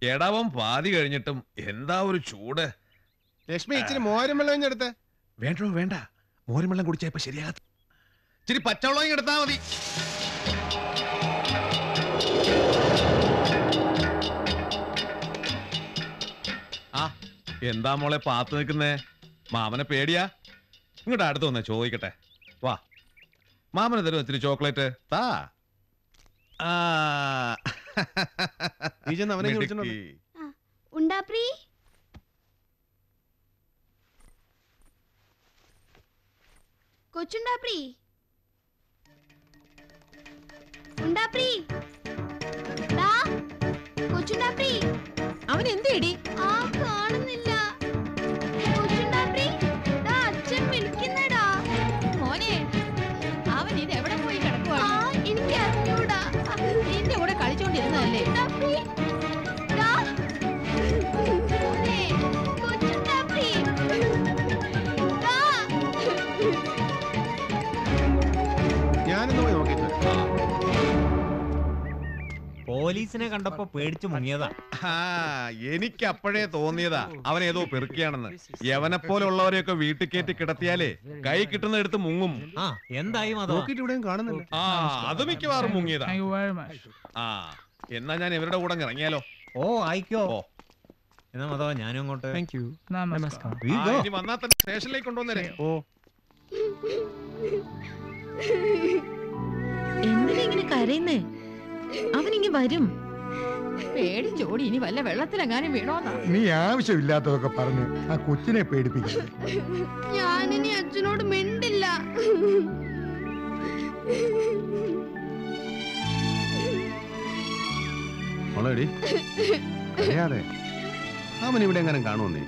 എടവം പാതി കഴിഞ്ഞിട്ടും എന്താ ഒരു ചൂട് ലക്ഷ്മി ഇച്ചിരി മോരും വെള്ളം എടുത്ത് വേണ്ടോ വേണ്ട മോരും വെള്ളം കുടിച്ചാ ഇപ്പൊ ശരിയാകത്ത ഇച്ചിരി പച്ചവെള്ളം എടുത്താ മതി ആ എന്താ മോളെ പാത്ത് നിൽക്കുന്നേ മാമനെ പേടിയാ ഇങ്ങോട്ട് അടുത്ത് വന്നേ ചോദിക്കട്ടെ വാ മാമന് തരും ഇത്തിരി ചോക്ലേറ്റ് താ ആ നീ ചെന്ന് അവനെ ഇങ്ങ് വിളിച്ചോണ്ട് മിടുക്കി. ഉണ്ടാപ്രീ കൊച്ചുണ്ടാപ്രീ ഉണ്ടാപ്രീ ഡാ കൊച്ചുണ്ടാപ്രീ അവൻ എന്തേടി ആ കാണുന്നില്ല കൊച്ചുണ്ടാപ്രീ ഡാ അച്ഛൻ വിളിക്കുന്നടാ മോനെ അവൻ ഇത് എവിടെ പോയി ആ കിടക്കുവാണ് എനിക്ക് അറിഞ്ഞൂടാ നിന്റെ കൂടെ കളിച്ചോണ്ടിരുന്നതല്ലേ ഉണ്ടാപ്രീ ഡാ മോനെ കൊച്ചുണ്ടാപ്രീ ഡാ ഞാനൊന്ന് പോയി നോക്കിയിട്ട് വരാം. പോലീസിനെ കണ്ടപ്പോ പേടിച്ചു മുങ്ങിയതാ ആ എനിക്ക് അപ്പോഴേ തോന്നിയതാ അവൻ ഏതോ പെറുക്കിയാണെന്ന് യവനെ പോലുള്ളവരെയൊക്കെ വീട്ടിൽ കയറ്റി കിടത്തിയാലേ കൈ കിട്ടുന്ന എടുത്ത് മുങ്ങും ആ എന്തായി മതോ നോക്കിയിട്ട് ഇവിടെയും കാണുന്നില്ല ആ അത് മിക്കവാറും മുങ്ങിയതാ Thank you very much. ആ എന്നാ ഞാൻ ഇവരുടെ കൂടെ അങ്ങ് ഇറങ്ങിയാലോ ഓ ആയിക്കോ ഓ. എന്നാ മതോ ഞാനും അങ്ങോട്ട് താങ്ക് യു Namaskar. We ആ, go. ഇനി വന്നാ തന്നെ സ്റ്റേഷനിലേക്ക് കൊണ്ടുവന്നേരെ ഓ എന്തിനാ ഇങ്ങനെ കരയുന്നേ അവനിങ്ങി വരും പേടിച്ചോടി ഇനി വല്ല വെള്ളത്തിലെങ്ങാനും വീണോന്നാ നീ ആവശ്യമില്ലാത്തതൊക്കെ പറഞ്ഞ് ആ കൊച്ചിനെ പേടിപ്പിക്കും ഞാനിനി അച്ഛനോട് മിണ്ടില്ല മോളെടി അറിയാതെ അവൻ ഇവിടെ എങ്ങനെ കാണുമെന്നേ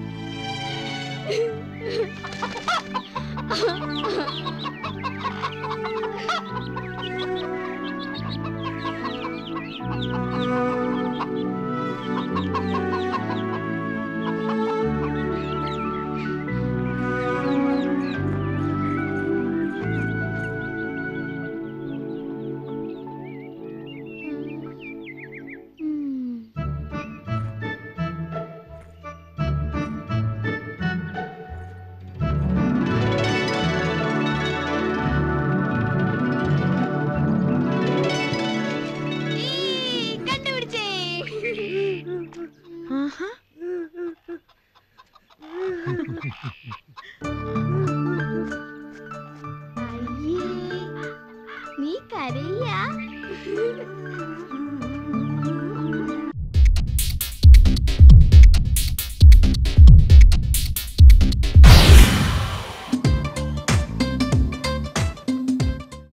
ഈ, കണ്ടുപിടിച്ചേ ആഹാ അയ്യേ നീ കരയ്യ